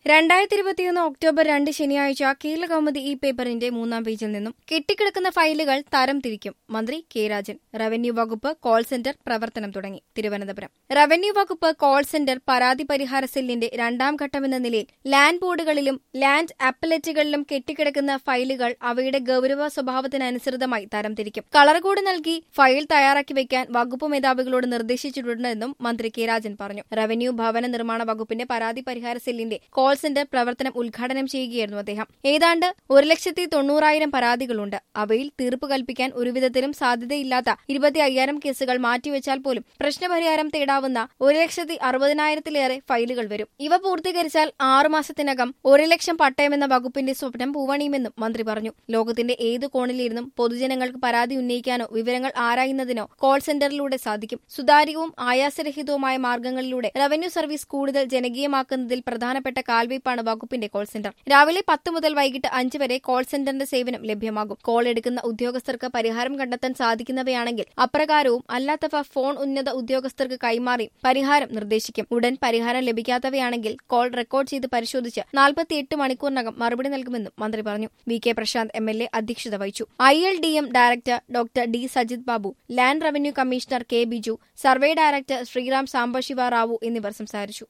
രണ്ടായിരത്തി ഇരുപത്തിയൊന്ന് ഒക്ടോബർ രണ്ട് ശനിയാഴ്ച കേരള കൗമുദി ഈ പേപ്പറിന്റെ മൂന്നാം പേജിൽ നിന്നും കെട്ടിക്കിടക്കുന്ന ഫയലുകൾ തരം തിരിക്കും മന്ത്രി കെ രാജൻ റവന്യൂ വകുപ്പ് കോൾ സെന്റർ പ്രവർത്തനം തുടങ്ങി തിരുവനന്തപുരം റവന്യൂ വകുപ്പ് കോൾ സെന്റർ പരാതി പരിഹാര സെല്ലിന്റെ രണ്ടാം ഘട്ടമെന്ന നിലയിൽ ലാൻഡ് ബോർഡുകളിലും ലാൻഡ് അപ്പലറ്റുകളിലും കെട്ടിക്കിടക്കുന്ന ഫയലുകൾ അവയുടെ ഗൌരവ സ്വഭാവത്തിനനുസൃതമായി തരം തിരിക്കും കളർ കോഡ് നൽകി ഫയൽ തയ്യാറാക്കി വയ്ക്കാൻ വകുപ്പ് മേധാവികളോട് നിർദ്ദേശിച്ചിട്ടുണ്ടെന്നും മന്ത്രി കെ രാജൻ പറഞ്ഞു റവന്യൂ ഭവന നിർമ്മാണ വകുപ്പിന്റെ പരാതി പരിഹാര സെല്ലിന്റെ കോൾ സെന്റർ പ്രവർത്തനം ഉദ്ഘാടനം ചെയ്യുകയായിരുന്നു അദ്ദേഹം ഏതാണ്ട് ഒരു ലക്ഷത്തി തൊണ്ണൂറായിരം പരാതികളുണ്ട് അവയിൽ തീർപ്പ് കൽപ്പിക്കാൻ ഒരുവിധത്തിലും സാധ്യതയില്ലാത്ത ഇരുപത്തി അയ്യായിരം കേസുകൾ മാറ്റിവെച്ചാൽ പോലും പ്രശ്നപരിഹാരം തേടാവുന്ന ഒരു ലക്ഷത്തി അറുപതിനായിരത്തിലേറെ ഫയലുകൾ വരും ഇവ പൂർത്തീകരിച്ചാൽ ആറുമാസത്തിനകം ഒരു ലക്ഷം പട്ടയമെന്ന വകുപ്പിന്റെ സ്വപ്നം പൂവണിയുമെന്നും മന്ത്രി പറഞ്ഞു ലോകത്തിന്റെ ഏത് കോണിലിരുന്നും പൊതുജനങ്ങൾക്ക് പരാതി ഉന്നയിക്കാനോ വിവരങ്ങൾ ആരായുന്നതിനോ കോൾ സെന്ററിലൂടെ സാധിക്കും സുതാര്യവും ആയാസരഹിതവുമായ മാർഗങ്ങളിലൂടെ റവന്യൂ സർവീസ് കൂടുതൽ ജനകീയമാക്കുന്നതിൽ പ്രധാനപ്പെട്ട കാൽവയ്പാണ് വകുപ്പിന്റെ കോൾ സെന്റർ രാവിലെ പത്ത് മുതൽ വൈകിട്ട് അഞ്ച് വരെ കോൾ സെന്ററിന്റെ സേവനം ലഭ്യമാകും കോൾ എടുക്കുന്ന ഉദ്യോഗസ്ഥർക്ക് പരിഹാരം കണ്ടെത്താൻ സാധിക്കുന്നവയാണെങ്കിൽ അപ്രകാരവും അല്ലാത്തവ ഫോൺ ഉന്നത ഉദ്യോഗസ്ഥർക്ക് കൈമാറി പരിഹാരം നിർദ്ദേശിക്കും ഉടൻ പരിഹാരം ലഭിക്കാത്തവയാണെങ്കിൽ കോൾ റെക്കോർഡ് ചെയ്ത് പരിശോധിച്ച് നാൽപ്പത്തിയെട്ട് മണിക്കൂറിനകം മറുപടി നൽകുമെന്നും മന്ത്രി പറഞ്ഞു V K Prasanth M L A അധ്യക്ഷത വഹിച്ചു I L D M director doctor D Sajith Babu land revenue commissioner K Biju survey director Sriram Sambasiva Rao എന്നിവർ സംസാരിച്ചു